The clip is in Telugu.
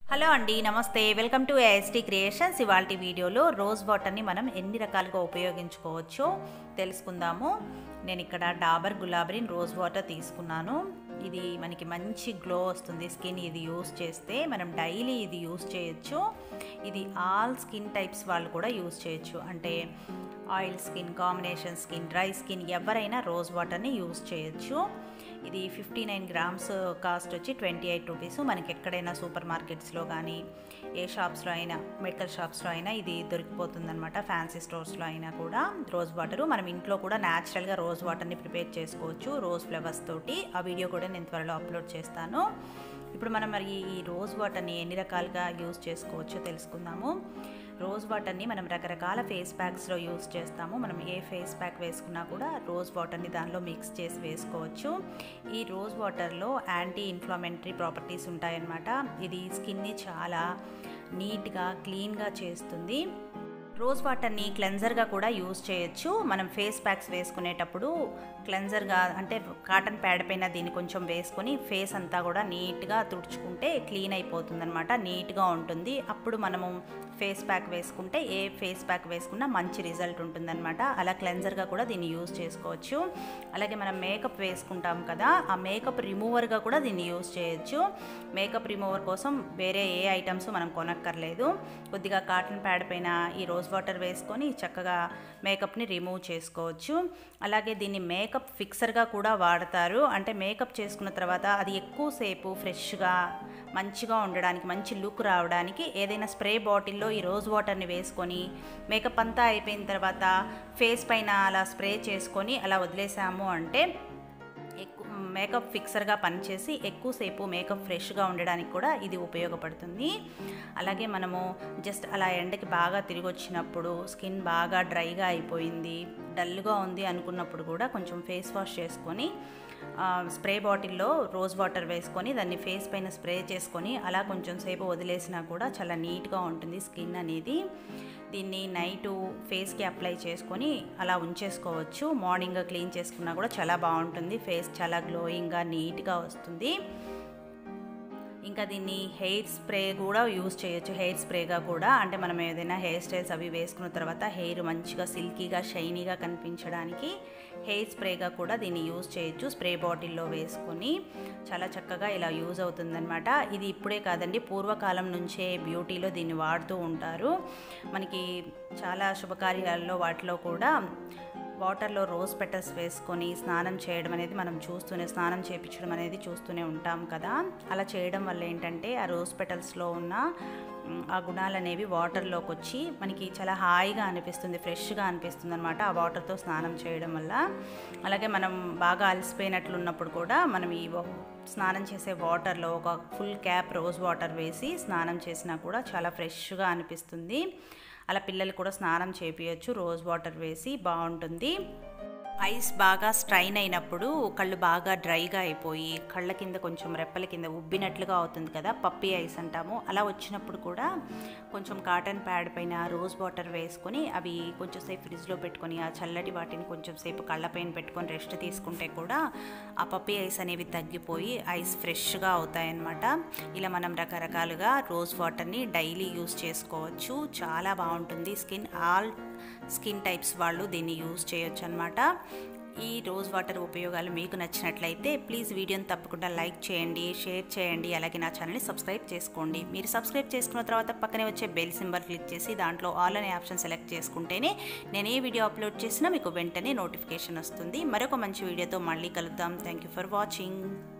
హలో అండి నమస్తే వెల్కమ్ టు ఏఎస్టీ క్రియేషన్స్ ఇవాళ వీడియోలో రోజ్ వాటర్ని మనం ఎన్ని రకాలుగా ఉపయోగించుకోవచ్చో తెలుసుకుందాము నేను ఇక్కడ డాబర్ గులాబరీన్ రోజ్ వాటర్ తీసుకున్నాను ఇది మనకి మంచి గ్లో వస్తుంది స్కిన్ ఇది యూస్ చేస్తే మనం డైలీ ఇది యూస్ చేయొచ్చు ఇది ఆల్ స్కిన్ టైప్స్ వాళ్ళు కూడా యూస్ చేయొచ్చు అంటే oil skin combination skin dry skin ఎవరైనా రోజ్ వాటర్ని యూస్ చేయొచ్చు ఇది ఫిఫ్టీ నైన్ గ్రామ్స్ కాస్ట్ వచ్చి ట్వంటీ ఎయిట్ రూపీస్ మనకి ఎక్కడైనా సూపర్ మార్కెట్స్లో కానీ ఏ షాప్స్లో అయినా మెడికల్ షాప్స్లో అయినా ఇది దొరికిపోతుంది అనమాట ఫ్యాన్సీ స్టోర్స్లో అయినా కూడా రోజ్ వాటర్ మనం ఇంట్లో కూడా న్యాచురల్గా రోజ్ వాటర్ని ప్రిపేర్ చేసుకోవచ్చు రోజ్ ఫ్లవర్స్ తోటి ఆ వీడియో కూడా నేను త్వరలో అప్లోడ్ చేస్తాను ఇప్పుడు మనం మరి ఈ రోజ్ వాటర్ని ఎన్ని రకాలుగా యూస్ చేసుకోవచ్చో తెలుసుకుందాము రోజ్ వాటర్ని మనం రకరకాల ఫేస్ ప్యాక్స్లో యూస్ చేస్తాము మనం ఏ ఫేస్ ప్యాక్ వేసుకున్నా కూడా రోజ్ వాటర్ని దానిలో మిక్స్ చేసి వేసుకోవచ్చు ఈ రోజ్ వాటర్లో యాంటీ ఇన్ఫ్లమెంటరీ ప్రాపర్టీస్ ఉంటాయన్నమాట ఇది స్కిన్ని చాలా నీట్గా క్లీన్గా చేస్తుంది రోజ్ వాటర్ని క్లెన్జర్గా కూడా యూజ్ చేయొచ్చు మనం ఫేస్ ప్యాక్స్ వేసుకునేటప్పుడు క్లెన్జర్గా అంటే కాటన్ ప్యాడ్ పైన దీన్ని కొంచెం వేసుకొని ఫేస్ అంతా కూడా నీట్గా తుడుచుకుంటే క్లీన్ అయిపోతుంది అనమాట నీట్గా ఉంటుంది అప్పుడు మనము ఫేస్ ప్యాక్ వేసుకుంటే ఏ ఫేస్ ప్యాక్ వేసుకున్నా మంచి రిజల్ట్ ఉంటుందన్నమాట అలా క్లెన్జర్గా కూడా దీన్ని యూజ్ చేసుకోవచ్చు అలాగే మనం మేకప్ వేసుకుంటాం కదా ఆ మేకప్ రిమూవర్గా కూడా దీన్ని యూజ్ చేయొచ్చు మేకప్ రిమూవర్ కోసం వేరే ఏ ఐటమ్స్ మనం కొనక్కర్లేదు కొద్దిగా కాటన్ ప్యాడ్ పైన ఈ రోజ్ వాటర్ వేసుకొని చక్కగా మేకప్ని రిమూవ్ చేసుకోవచ్చు అలాగే దీన్ని మేకప్ ఫిక్సర్గా కూడా వాడతారు అంటే మేకప్ చేసుకున్న తర్వాత అది ఎక్కువసేపు ఫ్రెష్గా మంచిగా ఉండడానికి మంచి లుక్ రావడానికి ఏదైనా స్ప్రే బాటిల్లో ఈ రోజ్ వాటర్ని వేసుకొని మేకప్ అంతా అయిపోయిన తర్వాత ఫేస్ పైన అలా స్ప్రే చేసుకొని అలా వదిలేసాము అంటే ఎక్కువ మేకప్ ఫిక్సర్గా పనిచేసి ఎక్కువసేపు మేకప్ ఫ్రెష్గా ఉండడానికి కూడా ఇది ఉపయోగపడుతుంది అలాగే మనము జస్ట్ అలా ఎండకి బాగా తిరిగి వచ్చినప్పుడు స్కిన్ బాగా డ్రైగా అయిపోయింది డల్గా ఉంది అనుకున్నప్పుడు కూడా కొంచెం ఫేస్ వాష్ చేసుకొని స్ప్రే బాటిల్లో రోజ్ వాటర్ వేసుకొని దాన్ని ఫేస్ పైన స్ప్రే చేసుకొని అలా కొంచెం సేపు వదిలేసినా కూడా చాలా నీట్గా ఉంటుంది స్కిన్ అనేది దీన్ని నైట్ ఫేస్కి అప్లై చేసుకొని అలా ఉంచేసుకోవచ్చు మార్నింగ్ క్లీన్ చేసుకున్నా కూడా చాలా బాగుంటుంది ఫేస్ చాలా గ్లోయింగ్గా నీట్గా వస్తుంది ఇంకా దీన్ని హెయిర్ స్ప్రే కూడా యూస్ చేయొచ్చు హెయిర్ స్ప్రేగా కూడా అంటే మనం ఏదైనా హెయిర్ స్టైల్స్ అవి వేసుకున్న తర్వాత హెయిర్ మంచిగా సిల్కీగా షైనీగా కనిపించడానికి హెయిర్ స్ప్రేగా కూడా దీన్ని యూజ్ చేయొచ్చు స్ప్రే బాటిల్లో వేసుకొని చాలా చక్కగా ఇలా యూజ్ అవుతుందన్నమాట ఇది ఇప్పుడే కాదండి పూర్వకాలం నుంచే బ్యూటీలో దీన్ని వాడుతూ ఉంటారు మనకి చాలా శుభకార్యాల్లో వాటిలో కూడా వాటర్లో రోజ్ పెటల్స్ వేసుకొని స్నానం చేయడం అనేది మనం చూస్తూనే స్నానం చేయించడం అనేది చూస్తూనే ఉంటాం కదా అలా చేయడం వల్ల ఏంటంటే ఆ రోజ్ పెటల్స్లో ఉన్న ఆ గుణాలు అనేవి వాటర్లోకి వచ్చి మనకి చాలా హాయిగా అనిపిస్తుంది ఫ్రెష్గా అనిపిస్తుంది అనమాట ఆ వాటర్తో స్నానం చేయడం వల్ల అలాగే మనం బాగా అలసిపోయినట్లు ఉన్నప్పుడు కూడా మనం ఈ స్నానం చేసే వాటర్లో ఒక ఫుల్ క్యాప్ రోజ్ వాటర్ వేసి స్నానం చేసినా కూడా చాలా ఫ్రెష్గా అనిపిస్తుంది అలా పిల్లలు కూడా స్నానం చేపించచ్చు రోజ్ వాటర్ వేసి బాగుంటుంది ఐస్ బాగా స్ట్రైన్ అయినప్పుడు కళ్ళు బాగా డ్రైగా అయిపోయి కళ్ళ కింద కొంచెం రెప్పల కింద ఉబ్బినట్లుగా అవుతుంది కదా పప్పి ఐస్ అంటాము అలా వచ్చినప్పుడు కూడా కొంచెం కాటన్ ప్యాడ్ పైన రోజ్ వాటర్ వేసుకొని అవి కొంచెం సేపు ఫ్రిడ్జ్లో పెట్టుకొని ఆ చల్లటి వాటిని కొంచెం సేపు కళ్ళపైన పెట్టుకొని రెస్ట్ తీసుకుంటే కూడా ఆ పప్పి ఐస్ అనేవి తగ్గిపోయి ఐస్ ఫ్రెష్గా అవుతాయన్నమాట ఇలా మనం రకరకాలుగా రోజ్ వాటర్ని డైలీ యూస్ చేసుకోవచ్చు చాలా బాగుంటుంది స్కిన్ ఆల్ స్కిన్ టైప్స్ వాళ్ళు దీన్ని యూజ్ చేయొచ్చు అనమాట ఈ రోజ్ వాటర్ ఉపయోగాలు మీకు నచ్చినట్లయితే ప్లీజ్ వీడియోని తప్పకుండా లైక్ చేయండి షేర్ చేయండి అలాగే నా ఛానల్ని సబ్స్క్రైబ్ చేసుకోండి మీరు సబ్స్క్రైబ్ చేసుకున్న తర్వాత పక్కనే వచ్చే బెల్ సింబల్ క్లిక్ చేసి దాంట్లో ఆల్ అనే ఆప్షన్ సెలెక్ట్ చేసుకుంటేనే నేను ఏ వీడియో అప్లోడ్ చేసినా మీకు వెంటనే నోటిఫికేషన్ వస్తుంది మరొక మంచి వీడియోతో మళ్ళీ కలుద్దాం థ్యాంక్ యూ ఫర్ వాచింగ్